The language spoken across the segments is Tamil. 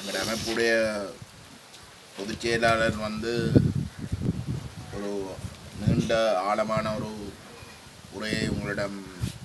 எங்களுடைய அமைப்புடைய பொதுச் செயலாளர் வந்து ஒரு நீண்ட ஆழமான ஒரு உரையை உங்களிடம்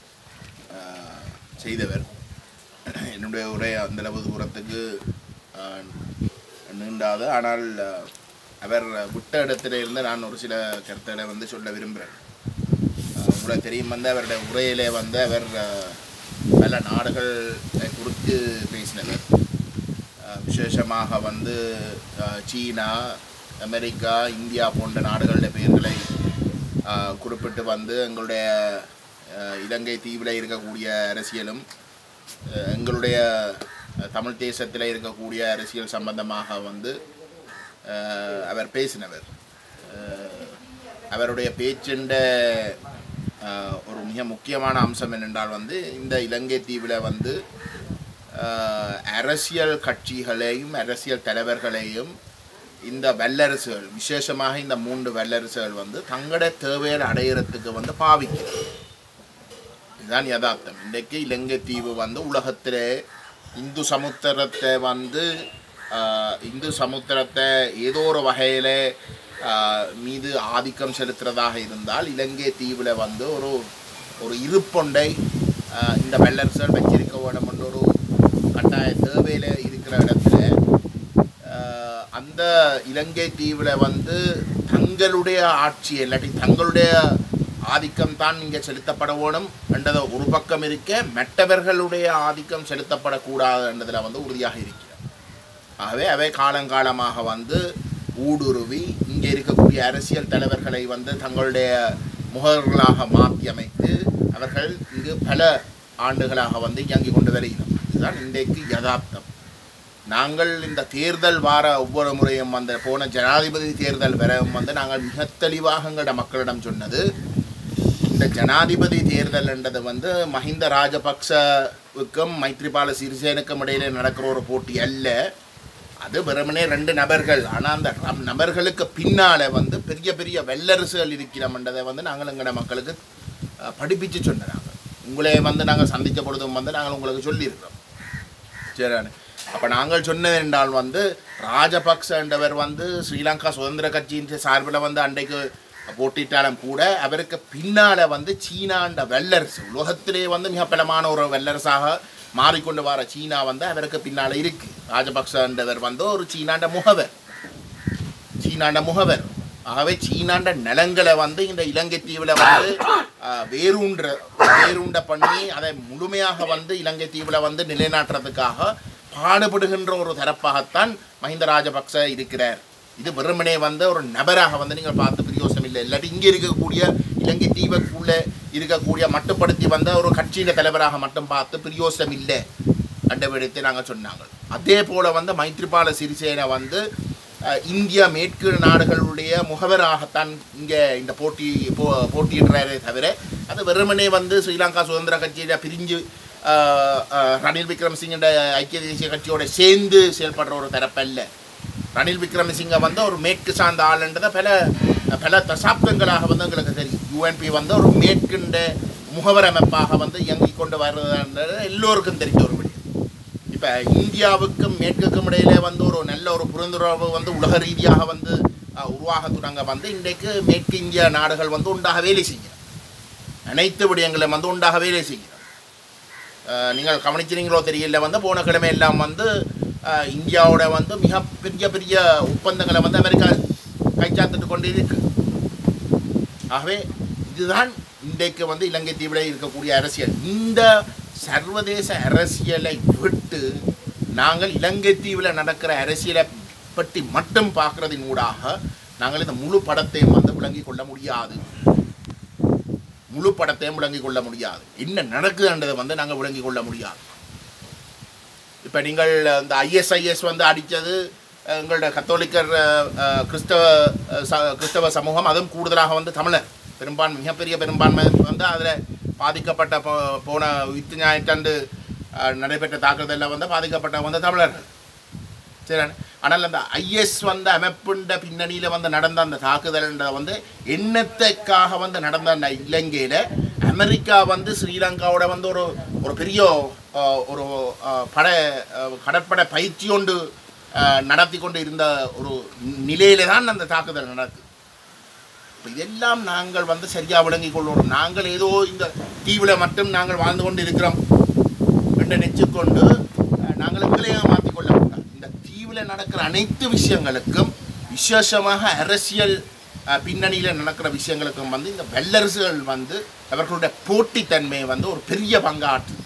ஆஹ், செய்தவர் என்னுடைய உரை அந்தளவு தூரத்துக்கு ஆஹ், நீண்டாது ஆனால் ஆஹ், அவர் விட்ட இடத்துல இருந்து நான் ஒரு சில கருத்துக்களை வந்து சொல்ல விரும்புகிறேன் ஆஹ், உங்களுக்கு தெரியும் வந்து அவருடைய உரையிலே வந்து அவர் ஆஹ், பல நாடுகளை குறித்து பேசினவர் ஆஹ், விசேஷமாக வந்து ஆஹ், சீனா அமெரிக்கா இந்தியா போன்ற நாடுகளுடைய பெயர்களை ஆஹ், குறிப்பிட்டு வந்து எங்களுடைய ஆஹ், இலங்கை தீவில் இருக்கக்கூடிய அரசியலும் ஆஹ், எங்களுடைய ஆஹ், தமிழ் தேசத்தில் இருக்கக்கூடிய அரசியல் சம்பந்தமாக வந்து ஆஹ், அவர் பேசினவர் ஆஹ், அவருடைய பேச்சுண்ட ஆஹ், ஒரு மிக முக்கியமான அம்சம் என்னென்றால் வந்து இந்த இலங்கை தீவில் வந்து ஆஹ், அரசியல் கட்சிகளையும் அரசியல் தலைவர்களையும் இந்த வல்லரசுகள் விசேஷமாக இந்த மூன்று வல்லரசுகள் வந்து தங்களோட தேவையை அடையிறதுக்கு வந்து பாவிக்கிறது இதுதான் யதார்த்தம் இன்றைக்கு இலங்கை தீவு வந்து உலகத்திலே இந்து சமுத்திரத்தை வந்து ஆஹ், இந்து சமுத்திரத்தை ஏதோ ஒரு வகையில் மீது ஆதிக்கம் செலுத்துறதாக இருந்தால் இலங்கை தீவில் வந்து ஒரு ஒரு இருப்பொண்டை ஆஹ், இந்த வல்லரசுகள் வச்சிருக்க வேண்டும் என்ற ஒரு கட்டாய தேவையில் இருக்கிற இடத்துல ஆஹ், அந்த இலங்கை தீவில் வந்து தங்களுடைய ஆட்சி இல்லாட்டி தங்களுடைய ஆதிக்கம் தான் இங்கே செலுத்தப்பட வேணும் என்றதை ஒரு பக்கம் இருக்க மற்றவர்களுடைய ஆதிக்கம் செலுத்தப்படக்கூடாது என்றதில் வந்து உறுதியாக இருக்கிறார் ஆகவே அவை காலங்காலமாக வந்து ஊடுருவி இங்கே இருக்கக்கூடிய அரசியல் தலைவர்களை வந்து தங்களுடைய முகர்களாக மாற்றி அமைத்து அவர்கள் இங்கு பல ஆண்டுகளாக வந்து இயங்கிக் கொண்டு வருகிறோம் இதுதான் இன்றைக்கு யதார்த்தம் நாங்கள் இந்த தேர்தல் வார ஒவ்வொரு முறையும் அந்த போன ஜனாதிபதி தேர்தல் வரவும் வந்து நாங்கள் மிக தெளிவாக எங்களோட மக்களிடம் சொன்னது இந்த ஜனாதிபதி தேர்தல் என்றது வந்து மஹிந்த ராஜபக்சவுக்கும் மைத்ரிபால சிறிசேனுக்கும் இடையில நடக்கிற ஒரு போட்டி அல்ல அது வெறுமனே ரெண்டு நபர்கள் ஆனால் அந்த ரம்- நபர்களுக்கு பின்னால வந்து பெரிய பெரிய வல்லரசுகள் இருக்கிறோம்ன்றதை வந்து நாங்கள் எங்களோட மக்களுக்கு அஹ், படிப்பிச்சு சொன்னாங்க உங்களே வந்து நாங்கள் சந்தித்த பொழுதும் வந்து நாங்கள் உங்களுக்கு சொல்லியிருக்கிறோம் சரியான அப்போ நாங்கள் சொன்னது என்றால் வந்து ராஜபக்ச என்றவர் வந்து ஸ்ரீலங்கா சுதந்திர கட்சியின் சார்பில் வந்து அன்றைக்கு போட்டிட்டாலும் கூட அவருக்கு பின்னால் வந்து சீனாண்ட வல்லரசு உலகத்திலே வந்து மிக பலமான ஒரு வல்லரசாக மாறிக்கொண்டு வர சீனா வந்து அவருக்கு பின்னால் இருக்கு ராஜபக்ச என்றவர் வந்து ஒரு சீனாண்ட முகவர் சீனாண்ட முகவர் ஆகவே சீனாண்ட நிலங்களை வந்து இந்த இலங்கை தீவில் வந்து ஆஹ், வேரூன்ற வேரூண்ட பண்ணி அதை முழுமையாக வந்து இலங்கை தீவில் வந்து நிலைநாட்டுறதுக்காக பாடுபடுகின்ற ஒரு தரப்பாகத்தான் மஹிந்த ராஜபக்ச இருக்கிறார் இது வெறுமனே வந்து ஒரு நபராக வந்து நீங்கள் பார்த்து பிரயோசனம் இல்லை இல்லாட்டி இங்கே இருக்கக்கூடிய இலங்கை தீவுக்குள்ளே இருக்கக்கூடிய மட்டுப்படுத்தி வந்த ஒரு கட்சியின் தலைவராக மட்டும் பார்த்து பிரயோசனம் இல்லை கண்டுபிடித்து நாங்கள் சொன்னாங்க அதே போல் வந்து மைத்ரிபால சிறிசேன வந்து அஹ், இந்தியா மேற்கு நாடுகளுடைய முகவராகத்தான் இங்கே இந்த போட்டி போ போட்டியிடுறாரே தவிர அது வெறுமனே வந்து ஸ்ரீலங்கா சுதந்திர கட்சியில் பிரிஞ்சு அஹ், அஹ், ரணில் விக்ரமசிங்கோட ஐக்கிய தேசிய கட்சியோட சேர்ந்து செயல்படுற ஒரு தரப்பல்ல ரணில் விக்ரமசிங்க வந்து ஒரு மேற்கு சார்ந்த ஆளுன்றதை பல பல தசாப்தங்களாக வந்து எங்களுக்கு தெரியும் யூஎன்பி வந்து ஒரு மேற்கின்ற முகவர் அமைப்பாக வந்து இயங்கிக் கொண்டு வர்றதுன்றது எல்லோருக்கும் தெரிஞ்ச ஒரு விடயம் இப்போ இந்தியாவுக்கும் மேற்குக்கும் இடையிலே வந்து ஒரு நல்ல ஒரு புரிந்துணர்வு வந்து உலக ரீதியாக வந்து அஹ், உருவாக தொடங்க வந்து இன்றைக்கு மேற்கு இந்திய நாடுகள் வந்து உண்டாக வேலை செய்யும் அனைத்து விடயங்களும் வந்து உண்டாக வேலை செய்யும் அஹ், நீங்கள் கவனிச்சிருங்களோ தெரியல வந்து போன கிழமை எல்லாம் வந்து அஹ், இந்தியாவோட வந்து மிக பெரிய பெரிய ஒப்பந்தங்களை வந்து அமெரிக்கா கைச்சாத்திட்டு கொண்டு இருக்கு ஆகவே இதுதான் இன்றைக்கு வந்து இலங்கை தீவில் இருக்கக்கூடிய அரசியல் இந்த சர்வதேச அரசியலை விட்டு நாங்கள் இலங்கை தீவில் நடக்கிற அரசியலை பற்றி மட்டும் பார்க்கறதின் ஊடாக நாங்கள் இந்த முழு படத்தையும் வந்து விளங்கிக் கொள்ள முடியாது முழு படத்தையும் விளங்கிக் கொள்ள முடியாது என்ன நடக்குதுன்றதை வந்து நாங்கள் விளங்கிக் கொள்ள முடியாது இப்போ நீங்கள் இந்த ஐஎஸ்ஐஎஸ் வந்து அடித்தது எங்களோட கத்தோலிக்கர் அஹ், அஹ், கிறிஸ்தவ அஹ், ச- கிறிஸ்தவ சமூகம் அதுவும் கூடுதலாக வந்து தமிழர் பெரும்பான்மை மிகப்பெரிய பெரும்பான்மை வந்து அதில் பாதிக்கப்பட்ட போ- போன வித்து ஞாயிற்றன்று அஹ், நடைபெற்ற தாக்குதலில் வந்து பாதிக்கப்பட்ட வந்து தமிழர்கள் சரி ஆனால் அந்த ஐஎஸ் வந்த அமைப்புண்ட பின்னணியில் வந்து நடந்த அந்த தாக்குதல்ன்ற வந்து எண்ணத்துக்காக வந்து நடந்த அந்த இலங்கையில் அமெரிக்கா வந்து ஸ்ரீலங்காவோட வந்து ஒரு ஒரு பெரிய அஹ், ஒரு அஹ், படை அஹ், கடற்படை பயிற்சி ஒன்று அஹ், நடத்தி கொண்டு இருந்த ஒரு நிலையில தான் அந்த தாக்குதல் நடக்குது இப்ப இதெல்லாம் நாங்கள் வந்து சரியாக விளங்கிக் கொள்வோம் நாங்கள் ஏதோ இந்த தீவில் மட்டும் நாங்கள் வாழ்ந்து கொண்டு இருக்கிறோம் என்று நினைச்சுக்கொண்டு அஹ், நாங்கள் எங்களையும் மாற்றிக்கொள்ள கூடாது இந்த தீவில் நடக்கிற அனைத்து விஷயங்களுக்கும் விசேஷமாக அரசியல் அஹ், பின்னணியில் நடக்கிற விஷயங்களுக்கும் வந்து இந்த வல்லரசுகள் வந்து அவர்களுடைய போட்டித்தன்மையை வந்து ஒரு பெரிய பங்காற்று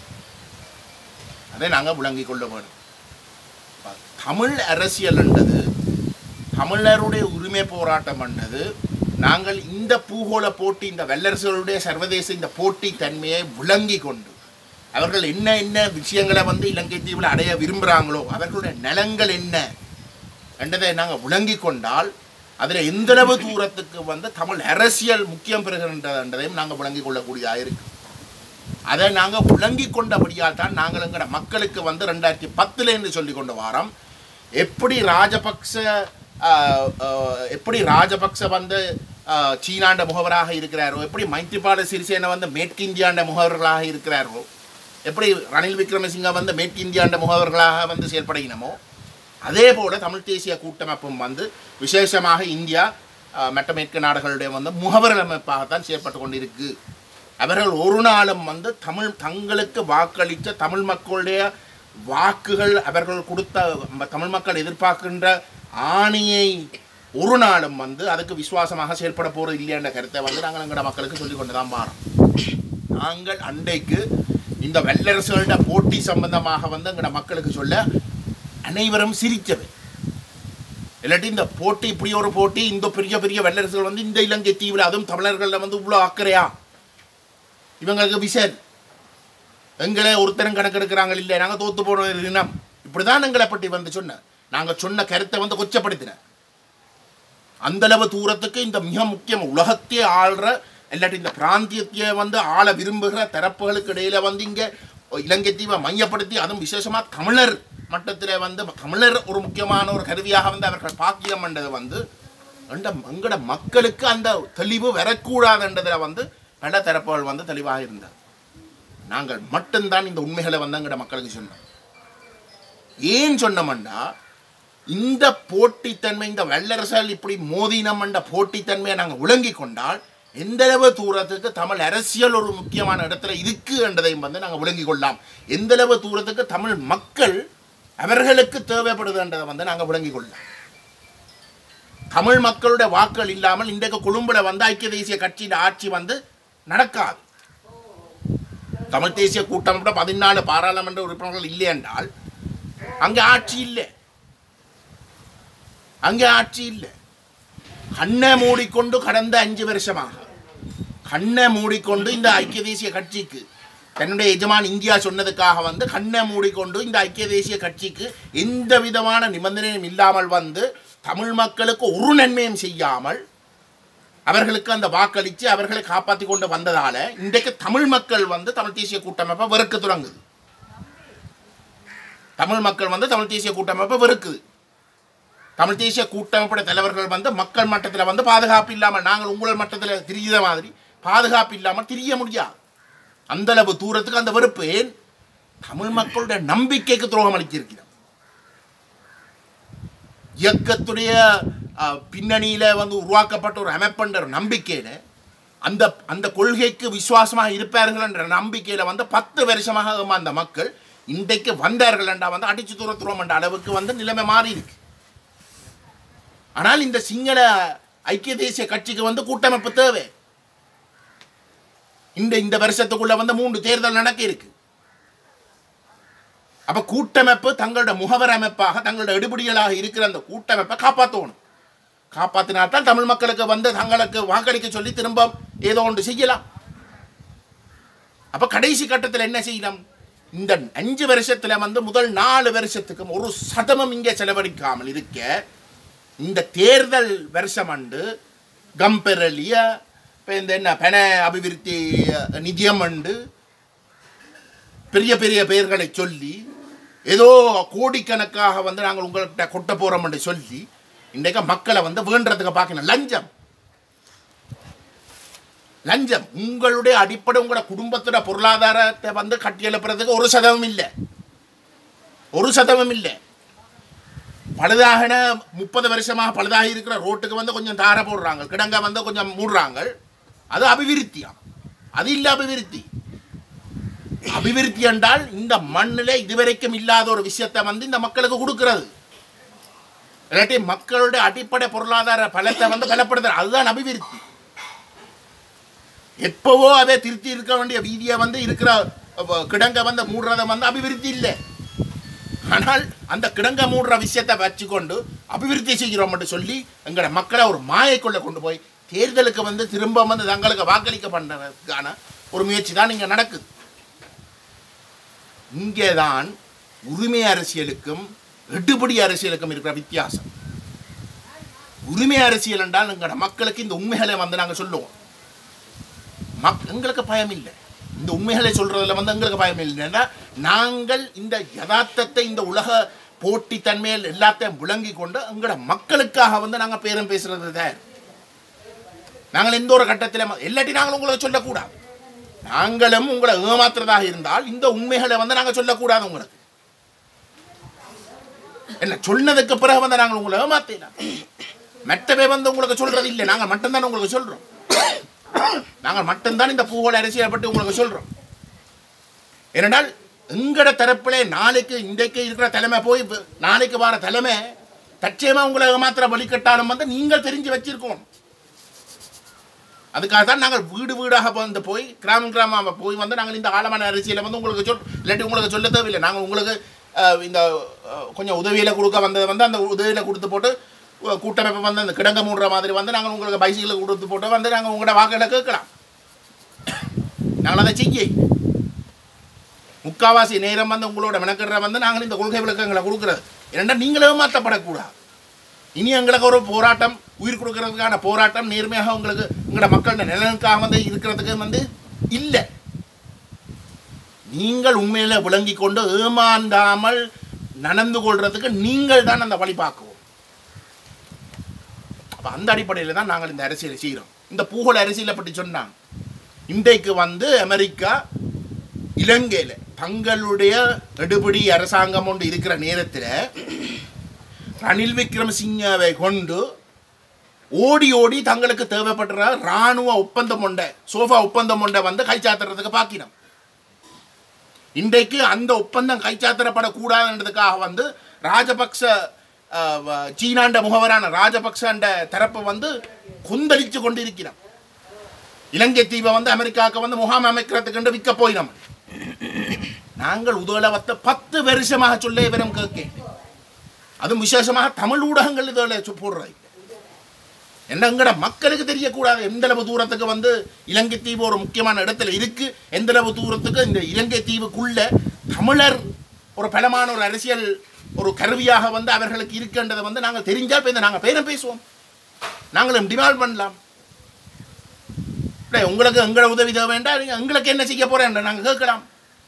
அதை நாங்கள் விளங்கிக் கொள்ள வேண்டும் இப்ப தமிழ் அரசியல் என்றது தமிழருடைய உரிமை போராட்டம் பண்ணது நாங்கள் இந்த பூகோள போட்டி இந்த வல்லரசுகளுடைய சர்வதேச இந்த போட்டி தன்மையை விளங்கி கொண்டு அவர்கள் என்ன என்ன விஷயங்களை வந்து இலங்கை தீவில் அடைய விரும்புகிறாங்களோ அவர்களுடைய நலங்கள் என்ன என்றதை நாங்கள் விளங்கி கொண்டால் அதில் எந்தளவு தூரத்துக்கு வந்து தமிழ் அரசியல் முக்கியம் பெறுகின்றதையும் நாங்கள் விளங்கிக் கொள்ளக்கூடியதாக இருக்கு அதை நாங்கள் விளங்கி கொண்டபடியால் தான் நாங்கள் எங்கட மக்களுக்கு வந்து ரெண்டாயிரத்தி பத்துல இருந்து சொல்லி கொண்டு வாரோம் எப்படி ராஜபக்ச ஆஹ், ஆஹ், எப்படி ராஜபக்ச வந்து ஆஹ், சீனாண்ட முகவராக இருக்கிறாரோ எப்படி மைத்ரிபால சிறிசேன வந்து மேற்கிந்தியாண்ட முகவர்களாக இருக்கிறாரோ எப்படி ரணில் விக்ரமசிங்க வந்து மேற்கிந்தியாண்ட முகவர்களாக வந்து செயல்படுகினமோ அதே போல தமிழ் தேசிய கூட்டமைப்பும் வந்து விசேஷமாக இந்தியா ஆஹ், மற்ற மேற்கு நாடுகளுடைய வந்து முகவர் அமைப்பாகத்தான் செயல்பட்டு கொண்டிருக்கு அவர்கள் ஒரு நாளும் வந்து தமிழ் தங்களுக்கு வாக்களித்த தமிழ் மக்களுடைய வாக்குகள் அவர்கள் கொடுத்த ம- தமிழ் மக்கள் எதிர்பார்க்கின்ற ஆணையை ஒரு நாளும் வந்து அதுக்கு விசுவாசமாக செயல்பட போகிறது இல்லையென்ற கருத்தை வந்து நாங்கள் எங்களோட மக்களுக்கு சொல்லிக் கொண்டு தான் மாறோம் நாங்கள் அன்றைக்கு இந்த வல்லரசுகளோட போட்டி சம்பந்தமாக வந்து எங்களோட மக்களுக்கு சொல்ல அனைவரும் சிரித்தவை இல்லாட்டி இந்த போட்டி இப்படி ஒரு போட்டி இந்த பெரிய பெரிய வல்லரசுகள் வந்து இந்த இலங்கை தீவில் அதுவும் தமிழர்களில் வந்து இவ்வளோ அக்கறையா இவங்களுக்கு விசல் எங்களை ஒருத்தரும் கணக்கெடுக்கிறாங்க இல்லை நாங்கள் தோத்து போன ஒரு இனம் இப்படிதான் எங்களை பற்றி வந்து சொன்ன நாங்கள் சொன்ன கருத்தை வந்து கொச்சப்படுத்தின அந்தளவு தூரத்துக்கு இந்த மிக முக்கியம் உலகத்தையே ஆள்ற இல்லாட்டி இந்த பிராந்தியத்தையே வந்து ஆள விரும்புகிற தரப்புகளுக்கு இடையில வந்து இங்கே இலங்கை தீவை மையப்படுத்தி அதுவும் விசேஷமாக தமிழர் மட்டத்தில் வந்து தமிழர் ஒரு முக்கியமான ஒரு கருவியாக வந்து அவர்கள் பாக்கியம் என்றது வந்து அந்த எங்கட மக்களுக்கு அந்த தெளிவு வரக்கூடாதுன்றதில் வந்து பல தரப்புகள் வந்து தெளிவாக இருந்தார் நாங்கள் மட்டும்தான் இந்த உண்மைகளை வந்து எங்கட மக்களுக்கு சொன்னோம் ஏன் சொன்னோம்னா இந்த போட்டித்தன்மை இந்த வல்லரசால் இப்படி மோதினம் என்ற போட்டித்தன்மையை நாங்கள் விளங்கி கொண்டால் எந்தளவு தூரத்துக்கு தமிழ் அரசியல் ஒரு முக்கியமான இடத்துல இருக்கு என்றதையும் வந்து நாங்கள் விளங்கி கொள்ளலாம் எந்தளவு தூரத்துக்கு தமிழ் மக்கள் அவர்களுக்கு தேவைப்படுதுன்றதை வந்து நாங்கள் விளங்கி கொள்ளலாம் தமிழ் மக்களுடைய வாக்குகள் இல்லாமல் இன்றைக்கு கொழும்புல வந்து ஐக்கிய தேசிய கட்சியின் ஆட்சி வந்து நடக்காது தமிழ் தேசிய கூட்டமைப்போட பதினாலு பாராளுமன்ற உறுப்பினர்கள் இல்லை என்றால் அங்கே ஆட்சி இல்லை அங்கே ஆட்சி இல்லை கண்ணை மூடிக்கொண்டு கடந்த அஞ்சு வருஷமாக கண்ணை மூடிக்கொண்டு இந்த ஐக்கிய தேசிய கட்சிக்கு தன்னுடைய எஜமான் இந்தியா சொன்னதுக்காக வந்து கண்ணை மூடிக்கொண்டு இந்த ஐக்கிய தேசிய கட்சிக்கு எந்த விதமான நிபந்தனையும் இல்லாமல் வந்து தமிழ் மக்களுக்கு ஒரு நன்மையும் செய்யாமல் அவர்களுக்கு அந்த வாக்களித்து அவர்களை காப்பாற்றி கொண்டு வந்ததால இன்றைக்கு தமிழ் மக்கள் வந்து தமிழ் தேசிய கூட்டமைப்பை வெறுக்க தொடங்குது தமிழ் மக்கள் வந்து தமிழ் தேசிய கூட்டமைப்பை வெறுக்குது தமிழ் தேசிய கூட்டமைப்போட தலைவர்கள் வந்து மக்கள் மட்டத்தில் வந்து பாதுகாப்பு இல்லாமல் நாங்கள் உங்கள் மட்டத்தில் திரிகிற மாதிரி பாதுகாப்பு இல்லாமல் திரிய முடியாது அந்த அளவு தூரத்துக்கு அந்த வெறுப்பு ஏன் தமிழ் மக்களுடைய நம்பிக்கைக்கு துரோகம் அளித்திருக்கிறோம் இயக்கத்துடைய அஹ், பின்னணியில வந்து உருவாக்கப்பட்ட ஒரு அமைப்புன்ற ஒரு நம்பிக்கையில அந்த அந்த கொள்கைக்கு விசுவாசமாக இருப்பார்கள் என்ற நம்பிக்கையில வந்து பத்து வருஷமாக அந்த மக்கள் இன்றைக்கு வந்தார்கள் என்றா வந்து அடிச்சு தூரத்துறோம் என்ற அளவுக்கு வந்து நிலைமை மாறி இருக்கு ஆனால் இந்த சிங்கள ஐக்கிய தேசிய கட்சிக்கு வந்து கூட்டமைப்பு தேவை இந்த இந்த வருஷத்துக்குள்ள வந்து மூன்று தேர்தல் நடக்க இருக்கு அப்ப கூட்டமைப்பு தங்களோட முகவர் அமைப்பாக தங்களோட எடுபடிகளாக இருக்கிற அந்த கூட்டமைப்பை காப்பாற்றணும் காப்பாற்றினால்தான் தமிழ் மக்களுக்கு வந்து தங்களுக்கு வாக்களிக்க சொல்லி திரும்ப ஏதோ ஒன்று செய்யலாம் அப்ப கடைசி கட்டத்தில் என்ன செய்யலாம் இந்த அஞ்சு வருஷத்துல வந்து முதல் நாலு வருஷத்துக்கும் ஒரு சதமும் இங்கே செலவழிக்காமல் இருக்க இந்த தேர்தல் வருஷம் அண்டு கம்பெரலிய இப்போ இந்த என்ன பண அபிவிருத்தி நிதியம் அண்டு பெரிய பெரிய பெயர்களை சொல்லி ஏதோ கோடிக்கணக்காக வந்து நாங்கள் உங்கள்கிட்ட கொட்ட போகிறோம் என்று சொல்லி இன்றைக்கு மக்களை வந்து வேண்டுறதுக்கு பார்க்கணும் லஞ்சம் லஞ்சம் உங்களுடைய அடிப்படை உங்களோட குடும்பத்தோட பொருளாதாரத்தை வந்து கட்டி எழுப்புறதுக்கு ஒரு சதவீதம் இல்லை ஒரு சதவீதம் இல்லை பழுதாகின முப்பது வருஷமாக பழுதாகி இருக்கிற ரோட்டுக்கு வந்து கொஞ்சம் தார போடுறாங்க கிடங்க வந்து கொஞ்சம் மூடுறாங்க அது அபிவிருத்தியா அது இல்லை அபிவிருத்தி அபிவிருத்தி என்றால் இந்த மண்ணில் இதுவரைக்கும் இல்லாத ஒரு விஷயத்தை வந்து இந்த மக்களுக்கு கொடுக்கிறது இல்லாட்டி மக்களுடைய அடிப்படை பொருளாதார பலத்தை வந்து பலப்படுத்துறது அதுதான் அபிவிருத்தி எப்பவோ அதை திருத்தி இருக்க வேண்டிய வீதியை வந்து இருக்கிற அஹ், கிடங்க வந்து மூடுறத வந்து அபிவிருத்தி இல்லை ஆனால் அந்த கிடங்க மூடுற விஷயத்தை வச்சுக்கொண்டு அபிவிருத்தி செய்கிறோம் என்று சொல்லி எங்களோட மக்களை ஒரு மாயைக்குள்ள கொண்டு போய் தேர்தலுக்கு வந்து திரும்ப வந்து தங்களுக்கு வாக்களிக்க பண்ணுறதுக்கான ஒரு முயற்சி தான் இங்கே நடக்குது இங்கே தான் உரிமை அரசியலுக்கும் எடுபடி அரசியலுக்கும் இருக்கிற வித்தியாசம் உரிமை அரசியல் என்றால் எங்களோட மக்களுக்கு இந்த உண்மைகளை வந்து நாங்கள் சொல்லுவோம் மக் எங்களுக்கு பயம் இல்லை இந்த உண்மைகளை சொல்றதுல வந்து எங்களுக்கு பயம் இல்லைன்னா நாங்கள் இந்த யதார்த்தத்தை இந்த உலக போட்டித்தன்மையில் எல்லாத்தையும் விளங்கி கொண்டு எங்களோட மக்களுக்காக வந்து நாங்கள் பேரம் பேசுறது தான் நாங்கள் எந்த ஒரு கட்டத்தில் எல்லாட்டி நாங்கள் உங்களுக்கு சொல்லக்கூடாது நாங்களும் உங்களை ஏமாத்துறதாக இருந்தால் இந்த உண்மைகளை வந்து நாங்கள் சொல்லக்கூடாது உங்களுக்கு என்ன சொன்னதுக்கு பிறகு வந்து நாங்கள் உங்களை ஏமாத்தலாம் மற்றவை வந்து உங்களுக்கு சொல்றது இல்லை நாங்கள் மட்டும்தான் உங்களுக்கு சொல்றோம் நாங்கள் மட்டும்தான் இந்த பூவோட அரசியலை பற்றி உங்களுக்கு சொல்றோம் ஏனென்றால் எங்கட தரப்பிலே நாளைக்கு இன்றைக்கு இருக்கிற தலைமை போய் இப்ப நாளைக்கு வர தலைமை தற்சயமா உங்களை ஏமாத்திர வழிகட்டாலும் வந்து நீங்கள் தெரிஞ்சு வச்சிருக்கோம் அதுக்காக தான் நாங்கள் வீடு வீடாக வந்து போய் கிராமம் கிராமமாக போய் வந்து நாங்கள் இந்த ஆழமான அரசியலை வந்து உங்களுக்கு சொல் இல்லாட்டி உங்களுக்கு சொல்ல தேவையில்லை நாங்கள் உங்களுக்கு அஹ், இந்த அஹ், கொஞ்சம் உதவியில் கொடுக்க வந்ததை வந்து அந்த உதவியில் கொடுத்து போட்டு அஹ், கூட்டமைப்பு வந்து அந்த கிடங்க மூடுற மாதிரி வந்து நாங்கள் உங்களுக்கு பைசிக்கில் கொடுத்து போட்டு வந்து நாங்கள் உங்களோட வாக்குகளை கேட்கலாம் நாங்கள் அதை செய்ய முக்காவாசி நேரம் வந்து உங்களோட மெனக்கிற வந்து நாங்கள் இந்த கொள்கை விளக்கங்களை கொடுக்குறது ஏன்னா நீங்களே மாற்றப்படக்கூடாது இனி எங்களுக்கு ஒரு போராட்டம் உயிர் கொடுக்கறதுக்கான போராட்டம் நேர்மையாக உங்களுக்கு உங்களோட மக்களோட நலனுக்காக வந்து இருக்கிறதுக்கு வந்து இல்லை நீங்கள் உண்மையில விளங்கி கொண்டு ஏமாந்தாமல் நடந்து கொள்றதுக்கு நீங்கள் தான் அந்த வழி பார்க்குவோம் அப்போ அந்த அடிப்படையில் தான் நாங்கள் இந்த அரசியலை செய்கிறோம் இந்த பூகோள அரசியலை பற்றி சொன்னாங்க இன்றைக்கு வந்து அமெரிக்கா இலங்கையில் தங்களுடைய எடுபடி அரசாங்கம் ஒன்று இருக்கிற நேரத்தில் ரணில் விக்ரமசிங்கவை கொண்டு ஓடி ஓடி தங்களுக்கு தேவைப்படுற இராணுவ ஒப்பந்தம் ஒன்றை சோஃபா ஒப்பந்தம் ஒன்றை வந்து கைச்சாத்துறதுக்கு பாக்கினோம் இன்றைக்கு அந்த ஒப்பந்தம் கைச்சாத்திரப்படக்கூடாதுன்றதுக்காக வந்து ராஜபக்ச அஹ், வ- சீனாண்ட முகவரான ராஜபக்சண்ட தரப்பு வந்து கொந்தளிச்சு கொண்டிருக்கிறோம் இலங்கை தீவை வந்து அமெரிக்காவுக்கு வந்து முகாம் அமைக்கிறதுக்கு விற்க போய் நம்ம நாங்கள் உதவத்தை பத்து வருஷமாக சொல்ல இவரும் கேட்க அதுவும் விசேஷமாக தமிழ் ஊடகங்கள் இதில் போடுறாங்க என்ன எங்கட மக்களுக்கு தெரியக்கூடாது எந்த அளவு தூரத்துக்கு வந்து இலங்கை தீவு ஒரு முக்கியமான இடத்துல இருக்கு எந்த அளவு தூரத்துக்கு இந்த இலங்கை தீவுக்குள்ள தமிழர் ஒரு பலமான ஒரு அரசியல் ஒரு கருவியாக வந்து அவர்களுக்கு இருக்கின்றதை வந்து நாங்கள் தெரிஞ்சால் இப்போ இந்த நாங்கள் பேரம் பேசுவோம் நாங்களும் டிமாண்ட் பண்ணலாம் இல்லை, உங்களுக்கு எங்களை உதவி தேவை வேண்டாம் நீங்க எங்களுக்கு என்ன செய்ய போறேன் நாங்கள் கேட்கலாம்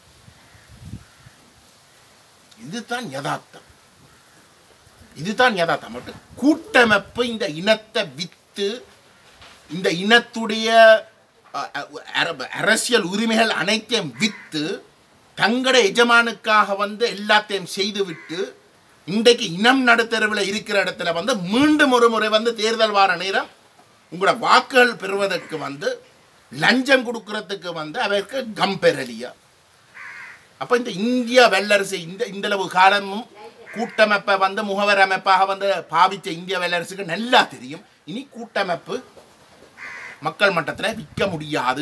இதுதான் யதார்த்தம் இதுதான் யதார்த்தம் மட்டும் கூட்டமைப்பு இந்த இனத்தை வித்து இந்த இனத்துடைய அ, அ, அர- அரசியல் உரிமைகள் அனைத்தையும் வித்து தங்கட எஜமானுக்காக வந்து எல்லாத்தையும் செய்துவிட்டு இன்றைக்கு இனம் நடுத்தரவில் இருக்கிற இடத்துல வந்து மீண்டும் ஒரு முறை வந்து தேர்தல் வார நேரம் உங்களோட வாக்குகள் பெறுவதற்கு வந்து லஞ்சம் கொடுக்கறதுக்கு வந்து அவருக்கு கம்பெரலியா அப்போ இந்த இந்திய வல்லரசு இந்த இந்தளவு காலமும் கூட்டமைப்பை வந்து முகவர் அமைப்பாக வந்து பாவித்த இந்திய வல்லரசுக்கு நல்லா தெரியும் இனி கூட்டமைப்பு மக்கள் மட்டத்தில் விற்க முடியாது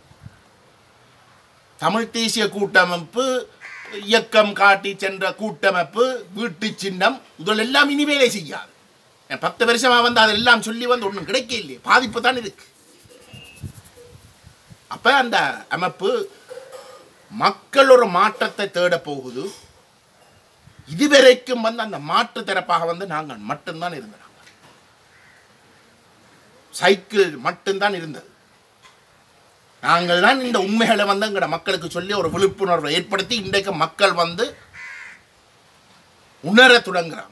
தமிழ் தேசிய கூட்டமைப்பு இயக்கம் காட்டி சென்ற கூட்டமைப்பு வீட்டு சின்னம் இதில் எல்லாம் இனி வேலை செய்யாது ஏன் பத்து வருஷமா வந்து அதெல்லாம் சொல்லி வந்து ஒன்றும் கிடைக்க இல்லையே பாதிப்பு தான் இருக்கு அப்ப அந்த அமைப்பு மக்கள் ஒரு மாற்றத்தை தேட போகுது இதுவரைக்கும் வந்து அந்த மாற்று தரப்பாக வந்து நாங்கள் மட்டும்தான் இருந்தாங்க சைக்கிள் மட்டும்தான் இருந்தது நாங்கள் தான் இந்த உண்மைகளை வந்து எங்களோட மக்களுக்கு சொல்லி ஒரு விழிப்புணர்வை ஏற்படுத்தி இன்றைக்கு மக்கள் வந்து உணர தொடங்குறாங்க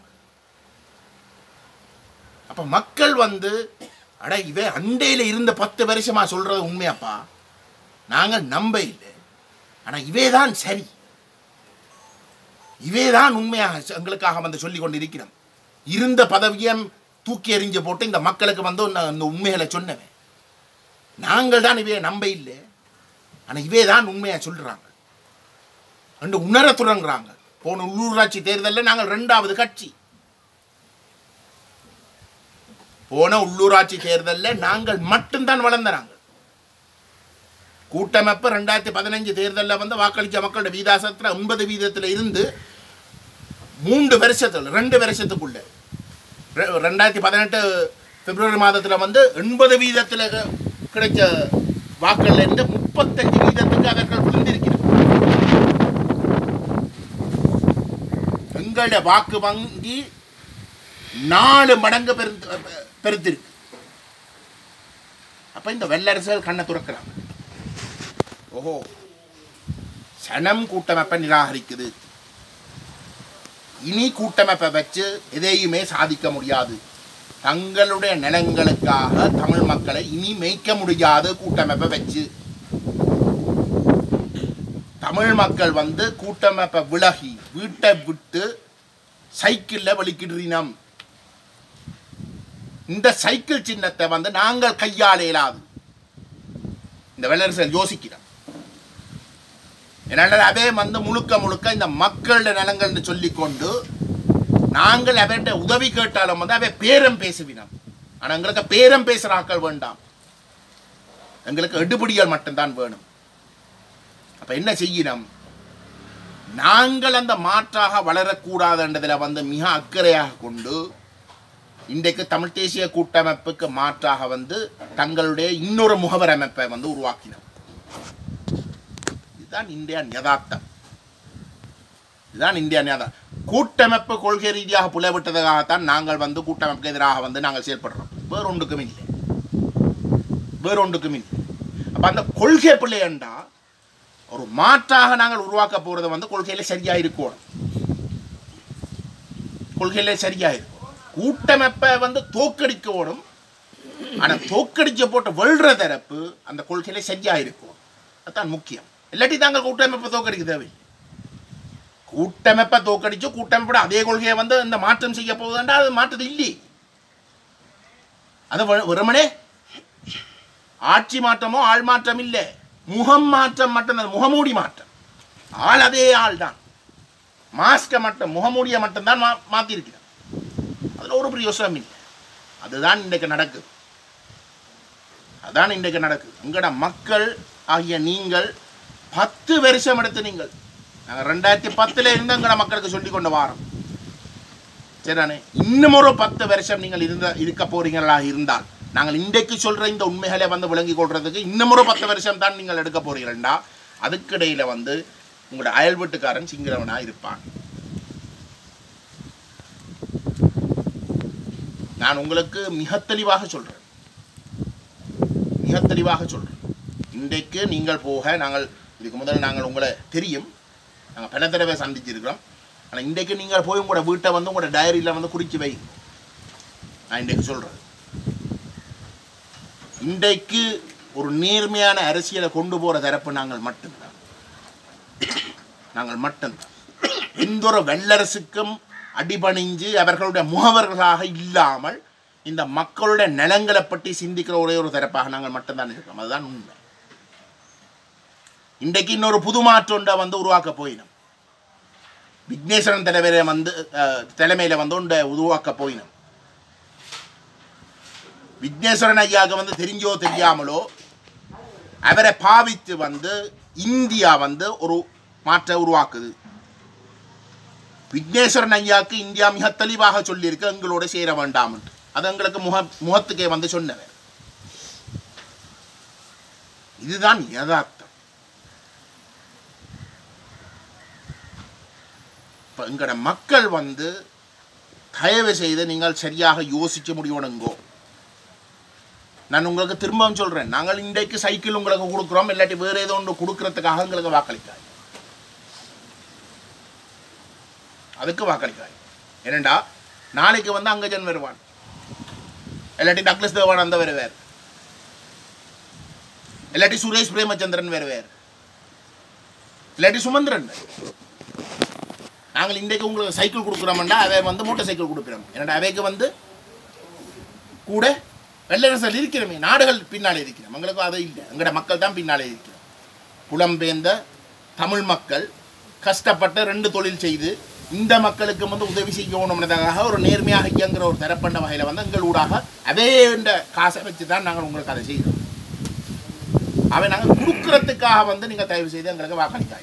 அப்ப மக்கள் வந்து அட இவ அண்டையில இருந்த பத்து வருஷமா சொல்றது உண்மையாப்பா நாங்கள் நம்ப இல்லை ஆனா இவே தான் சரி இவே தான் உண்மையாக எங்களுக்காக வந்து சொல்லி கொண்டிருக்கிறோம் இருந்த பதவியம் தூக்கி எறிஞ்சு போட்டு இந்த மக்களுக்கு வந்து இந்த- இந்த உண்மைகளை சொன்னவன் நாங்கள் தான் இவைய நம்ப இல்லை ஆனால் இவே தான் உண்மையா சொல்றாங்க ரெண்டு உணர தொடங்குறாங்க போன உள்ளூராட்சி தேர்தலில் நாங்கள் ரெண்டாவது கட்சி போன உள்ளூராட்சி தேர்தலில் நாங்கள் மட்டும்தான் வளர்ந்தனாங்க கூட்டமைப்பு ரெண்டாயிரத்தி பதினஞ்சு தேர்தலில் வந்து வாக்களித்த மக்களோட வீதாசத்தில் ஒன்பது வீதத்தில் இருந்து மூன்று வருஷத்தில் ரெண்டு வருஷத்துக்குள்ள ரெ- ரெண்டாயிரத்தி பதினெட்டு பிப்ரவரி மாதத்தில் வந்து எண்பது வீதத்தில் கிடைச்ச வாக்குகள்ல இருந்து முப்பத்தஞ்சு வீதத்துக்கு அவர்கள் விழுந்திருக்கிறார் எங்களுடைய வாக்கு வங்கி நாலு மடங்கு பெரு பெருத்திருக்கு அப்ப இந்த வெள்ளரசுகள் கண்ணை துறக்கிறாங்க ஓஹோ சனம் கூட்டமைப்பை நிராகரிக்குது இனி கூட்டமைப்பை வச்சு எதையுமே சாதிக்க முடியாது தங்களுடைய நிலங்களுக்காக தமிழ் மக்களை இனி மேய்க்க முடியாது கூட்டமைப்பை வச்சு தமிழ் மக்கள் வந்து கூட்டமைப்பை விலகி வீட்டை விட்டு சைக்கிளில் வலிக்கிடுறினம் இந்த சைக்கிள் சின்னத்தை வந்து நாங்கள் கையாள இயலாது இந்த வெள்ளரசல் யோசிக்கிறோம் என்னால் அவே வந்து முழுக்க முழுக்க இந்த மக்களோட நலங்கள்னு சொல்லிக்கொண்டு நாங்கள் அவர்கிட்ட உதவி கேட்டாலும் வந்து அவை பேரம் பேசுவினோம் ஆனால் எங்களுக்கு பேரம் பேசுகிற ஆட்கள் வேண்டாம் எங்களுக்கு எடுபடிகள் மட்டும்தான் வேணும் அப்ப என்ன செய்யணும் நாங்கள் அந்த மாற்றாக வளரக்கூடாதுன்றதில் வந்து மிக அக்கறையாக கொண்டு இன்றைக்கு தமிழ் தேசிய கூட்டமைப்புக்கு மாற்றாக வந்து தங்களுடைய இன்னொரு முகவர் அமைப்பை வந்து உருவாக்கினோம் இதுதான் இந்தியா யதார்த்தம் இதுதான் இந்தியா யதார்த்தம் கூட்டமைப்பு கொள்கை ரீதியாக புலவிட்டதுக்காகத்தான் நாங்கள் வந்து கூட்டமைப்புக்கு எதிராக வந்து நாங்கள் செயல்படுறோம் வேறொன்றுக்கும் இல்லை வேறொன்றுக்கும் இல்லை அப்ப அந்த கொள்கை பிள்ளையண்டா ஒரு மாற்றாக நாங்கள் உருவாக்க போறது வந்து கொள்கையில சரியா இருக்கணும் கொள்கையில சரியா இருக்கும் கூட்டமைப்பை வந்து தோக்கடிக்கணும் ஆனா தோக்கடிச்ச போட்டு வெல்ற தரப்பு அந்த கொள்கையில சரியா இருக்கும் அதுதான் முக்கியம் இல்லாட்டி தாங்க கூட்டமைப்பை தோக்கடிக்க தேவை கூட்டமைப்பை தோக்கடிச்சு கூட்டமைப்போட அதே கொள்கையை வந்து இந்த மாற்றம் செய்ய போகுதுன்றா அது மாற்றது இல்லை அது வெ- வெறுமனே ஆட்சி மாற்றமோ ஆள் மாற்றம் இல்லை முகம் மாற்றம் மட்டும்தான் முகமூடி மாற்றம் ஆள் அதே ஆள் தான் மாஸ்கை மட்டும் முகமூடியை மட்டும்தான் மா மாற்றிருக்கிறோம் அதில் ஒரு பிரயோசனம் இல்லை அதுதான் இன்றைக்கு நடக்குது அதான் இன்றைக்கு நடக்குது எங்கட மக்கள் ஆகிய நீங்கள் பத்து வருஷம் எடுத்து நீங்கள் நாங்கள் ரெண்டாயிரத்தி பத்தில் இருந்து எங்கட மக்களுக்கு சொல்லி கொண்டு வாரோம் சரிதானே இன்னும் ஒரு பத்து வருஷம் நீங்கள் இருந்த இருக்க போறீங்களா இருந்தால் நாங்கள் இன்றைக்கு சொல்ற இந்த உண்மைகளை வந்து விளங்கி கொள்றதுக்கு இன்னும் ஒரு பத்து வருஷம் தான் நீங்கள் எடுக்க போறீங்களா அதுக்கிடையில வந்து உங்களோட அயல் வீட்டுக்காரன் சிங்களவனா இருப்பான் நான் உங்களுக்கு மிக தெளிவாக சொல்றேன் மிக தெளிவாக சொல்றேன் இன்றைக்கு நீங்கள் போக நாங்கள் இதுக்கு முதல்ல நாங்கள் உங்களை தெரியும் நாங்கள் பல தடவை சந்திச்சிருக்கிறோம் ஆனால் இன்றைக்கு நீங்கள் போய் உங்களோட வீட்டை வந்து உங்களோட டைரியில் வந்து குறித்து வை நான் இன்றைக்கு சொல்கிறேன் இன்றைக்கு ஒரு நேர்மையான அரசியலை கொண்டு போகிற தரப்பு நாங்கள் மட்டும்தான் நாங்கள் மட்டும்தான் எந்த ஒரு வெள்ளரசுக்கும் அடிபணிஞ்சு அவர்களுடைய முகவர்களாக இல்லாமல் இந்த மக்களுடைய நலங்களை பற்றி சிந்திக்கிற ஒரே ஒரு தரப்பாக நாங்கள் மட்டும்தான் இருக்கிறோம் அதுதான் உண்மை இன்றைக்கு இன்னொரு புது மாற்றொண்டை வந்து உருவாக்க போயினோம் விக்னேஸ்வரன் தலைவரை வந்து அஹ், தலைமையில வந்து ஒன்றை உருவாக்க போயினோம் விக்னேஸ்வரன் ஐயாவுக்கு வந்து தெரிஞ்சோ தெரியாமலோ அவரை பாவித்து வந்து இந்தியா வந்து ஒரு மாற்ற உருவாக்குது விக்னேஸ்வரன் ஐயாவுக்கு இந்தியா மிக தெளிவாக சொல்லியிருக்கு எங்களோட சேர வேண்டாம் என்று அது எங்களுக்கு முக முகத்துக்கே வந்து சொன்னவர் இதுதான் யதார்த்தம் இப்போ எங்களோட மக்கள் வந்து தயவு செய்து நீங்கள் சரியாக யோசிச்சு முடிவணுங்கோ நான் உங்களுக்கு திரும்பவும் சொல்கிறேன் நாங்கள் இன்றைக்கு சைக்கிள் உங்களுக்கு கொடுக்குறோம் இல்லாட்டி வேறு ஏதோ ஒன்று கொடுக்கறதுக்காக எங்களுக்கு வாக்களிக்காய் அதுக்கு வாக்களிக்காய் ஏனண்டா நாளைக்கு வந்து அங்கஜன் வருவான் இல்லாட்டி டக்ளஸ் தேவான் அந்த வருவார் இல்லாட்டி சுரேஷ் பிரேமச்சந்திரன் வருவார் இல்லாட்டி சுமந்திரன் நாங்கள் இன்றைக்கு உங்களுக்கு சைக்கிள் கொடுக்குறோம்னா அவை வந்து மோட்டார் சைக்கிள் கொடுக்குறோம் என்னடா அவைக்கு வந்து கூட வெள்ளரசல் இருக்கிறோமே நாடுகள் பின்னாலே இருக்கிறோம் எங்களுக்கு அது இல்லை எங்களோட மக்கள் தான் பின்னாலே இருக்கிறோம் புலம்பெயர்ந்த தமிழ் மக்கள் கஷ்டப்பட்டு ரெண்டு தொழில் செய்து இந்த மக்களுக்கு வந்து உதவி செய்யணும்ன்றதாக ஒரு நேர்மையாக இயங்குற ஒரு தரப்பட்ட வகையில் வந்து எங்கள் ஊடாக அதே இந்த காசை வச்சு தான் நாங்கள் உங்களுக்கு அதை செய்கிறோம் அவை நாங்கள் கொடுக்கறதுக்காக வந்து நீங்கள் தயவு செய்து எங்களுக்கு வாக்களிக்காய்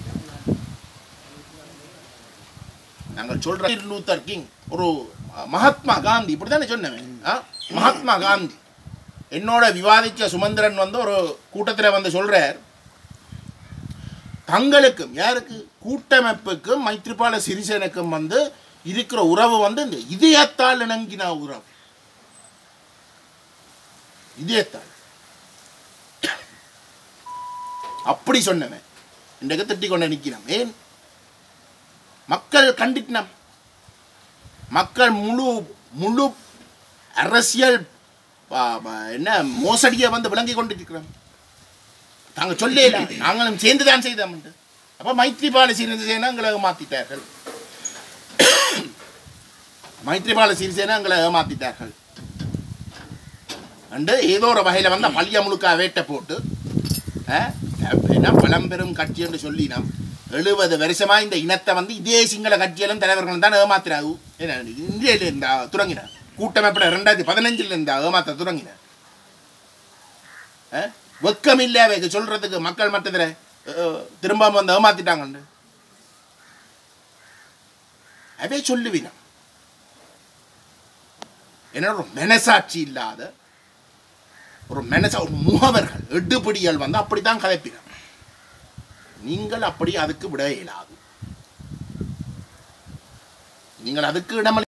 நாங்கள் சொல்ற லூத்தர் கிங் ஒரு அஹ், மகாத்மா காந்தி இப்படி தானே சொன்னேன் ஆ? மகாத்மா காந்தி என்னோட விவாதிச்ச சுமந்திரன் வந்து ஒரு கூட்டத்தில் வந்து சொல்றார் தங்களுக்கும் யாருக்கு கூட்டமைப்புக்கும் மைத்ரிபால சிறிசேனுக்கும் வந்து இருக்கிற உறவு வந்து இந்த இதயத்தால் இணங்கின உறவு இதயத்தால் அப்படி சொன்னவன் இன்றைக்கு திட்டிக் கொண்டு நிற்கிறோம் ஏன் மக்கள் கண்டிக்கணும் மக்கள் முழு முழு அரசியல் ப- ப- என்ன மோசடியை வந்து விளங்கி கொண்டிருக்கிறோம் தாங்க சொல்லல நாங்களும் சேர்ந்து தான் செய்தோம் அப்போ மைத்ரிபால சிறிசேனா எங்களை ஏமாத்திட்டார்கள் மைத்ரிபால சிறிசேனா எங்களை ஏமாத்திட்டார்கள் அண்டு ஏதோ ஒரு வகையில் வந்து பள்ளிய முழுக்க வேட்டை போட்டு அஹ், என்ன பழம்பெரும் கட்சி என்று சொல்லினோம் எழுபது வருஷமா இந்த இனத்தை வந்து இதே சிங்கள கட்சியிலும் தலைவர்களும் தான் ஏமாத்துறாரு என்ன இந்தியில இருந்தா துறங்கினார் கூட்டமைப்பில் ரெண்டாயிரத்தி பதினஞ்சில் இருந்தா ஏமாத்த துறங்கினார் அஹ், வெக்கம் இல்லை அவைக்கு சொல்றதுக்கு மக்கள் மட்டத்தில் திரும்ப வந்து ஏமாத்திட்டாங்கன்னு அவே சொல்லுவினம் என்ன ஒரு மனசாட்சி இல்லாத ஒரு மனச ஒரு முகவர்கள் எடுபிடிகள் வந்து அப்படித்தான் கதைப்பினர் நீங்கள் அப்படி அதுக்கு விட இயலாது நீங்கள் அதுக்கு இடமளி